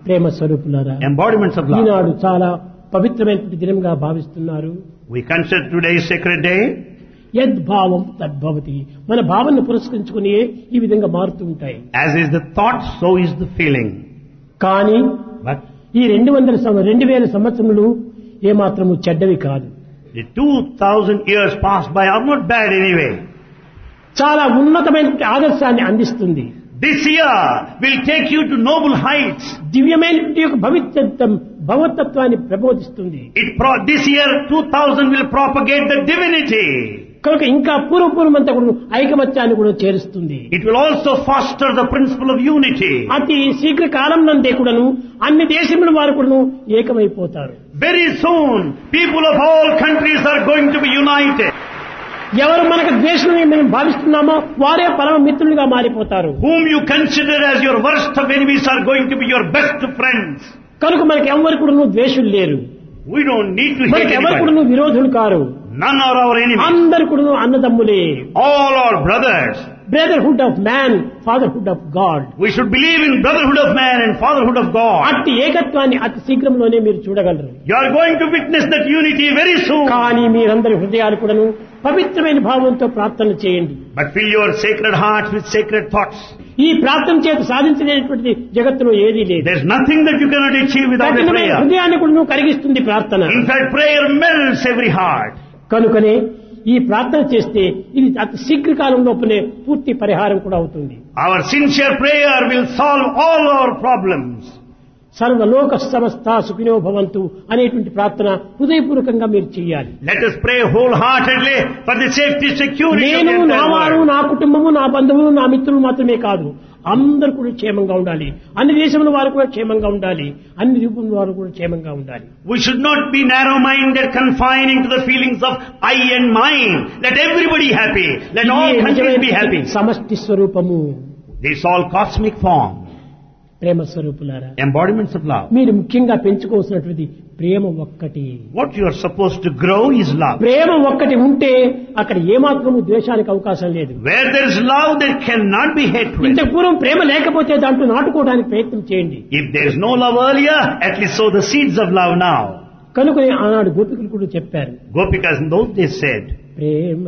ప్రేమ స్వరూపులారా embodiments of love. ఈనాడు చాలా పవిత్రమైనటువంటి దినంగా భావిస్తున్నారు We consider today a sacred day. యద్భావం తద్భవతి మన భావనను పురస్కరించుకుని ఈ విధంగా మారుతూ ఉంటాయి As is the thought, so is the feeling. కానీ But ఈ రెండు వందల సం- రెండు వేల సంవత్సరములు ఏమాత్రము చెడ్డవి కాదు the 2000 years passed by are not bad anyway. చాలా ఉన్నతమైనటువంటి ఆదర్శాన్ని అందిస్తుంది This year will take you to noble heights. దివ్యమైనటువంటి యొక్క భవిత్యత్వం భగవతత్వాన్ని ప్రబోధిస్తుంది It pro- this year 2000 will propagate the divinity. కనుక ఇంకా పూర్వపూర్వమంతా కూడా ఐకమత్యాన్ని కూడా చేరుస్తుంది It will also foster the principle of unity. అతి శీఘ్ర కాలం నందే కూడాను అన్ని దేశముల వారు కూడాను ఏకమైపోతారు Very soon, people of all countries are going to be united. ఎవరు మనకు ద్వేషులని మేము భావిస్తున్నామో వారే పరమ మిత్రులుగా మారిపోతారు Whom you consider as your worst of enemies are going to be your best friends. కనుక మనకి ఎవరు కూడా ద్వేషులు లేరు We don't need to hate మనకి ఎవరు anybody. కూడా విరోధులు కారు None are our enemies. అందరు కూడా అన్నదమ్ములే All are brothers. Brotherhood of man fatherhood of God We should believe in brotherhood of man and fatherhood of God. అట్టి ఏకత్వాన్ని అతి శీఘ్రంలోనే మీరు చూడగలరు You are going to witness that unity very soon. కానీ మీరందరి హృదయాలు కూడాను పవిత్రమైన భావంతో ప్రార్థన చేయండి But fill your sacred hearts with sacred thoughts. ఈ ప్రార్థన చేత సాధించలేనటువంటి జగత్తులో ఏదీ లేదు There's nothing that you cannot achieve without a కఠినమైన prayer. హృదయాన్ని కూడా కరిగిస్తుంది ప్రార్థన In fact, prayer melts every heart. కనుకనే ఈ ప్రార్థన చేస్తే ఇది అతి శీఘ్రకాలం లోపలే పూర్తి పరిహారం కూడా అవుతుంది Our sincere prayer will solve all our problems. సర్వలోక సమస్త సుఖినో భవంతు అనేటువంటి ప్రార్థన హృదయపూర్వకంగా మీరు చేయాలి Let us pray wholeheartedly for the safety, security of నేను the నా entire వారు world. నా కుటుంబము నా బంధువులు నా మిత్రులు మాత్రమే కాదు అందరూ కూడా క్షేమంగా ఉండాలి అన్ని దేశముల వారు కూడా క్షేమంగా ఉండాలి అన్ని రూపముల వారు కూడా క్షేమంగా ఉండాలి We should not be narrow-minded, confining to the feelings of I and mine. Let everybody happy. Let all ఇదే countries be నిజమైన happy. సమష్టి స్వరూపము This all cosmic form, ప్రేమ స్వరూపులారా embodiments of love. మీరు ముఖ్యంగా పెంచుకోవాల్సినటువంటి ప్రేమ ఒక్కటి What you are supposed to grow is love. ప్రేమ ఒక్కటి ఉంటే అక్కడ ఏమాత్రము ద్వేషానికి అవకాశం లేదు Where there is love, there cannot be hatred. ఇంతకు పూర్వం ప్రేమ లేకపోతే దాంట్లో నాటుకోవడానికి ప్రయత్నం చేయండి If there is no love earlier, at least sow the seeds of love now. కనుకనే ఆనాడు గోపికలు కూడా చెప్పారు Gopikas in those days said, Prema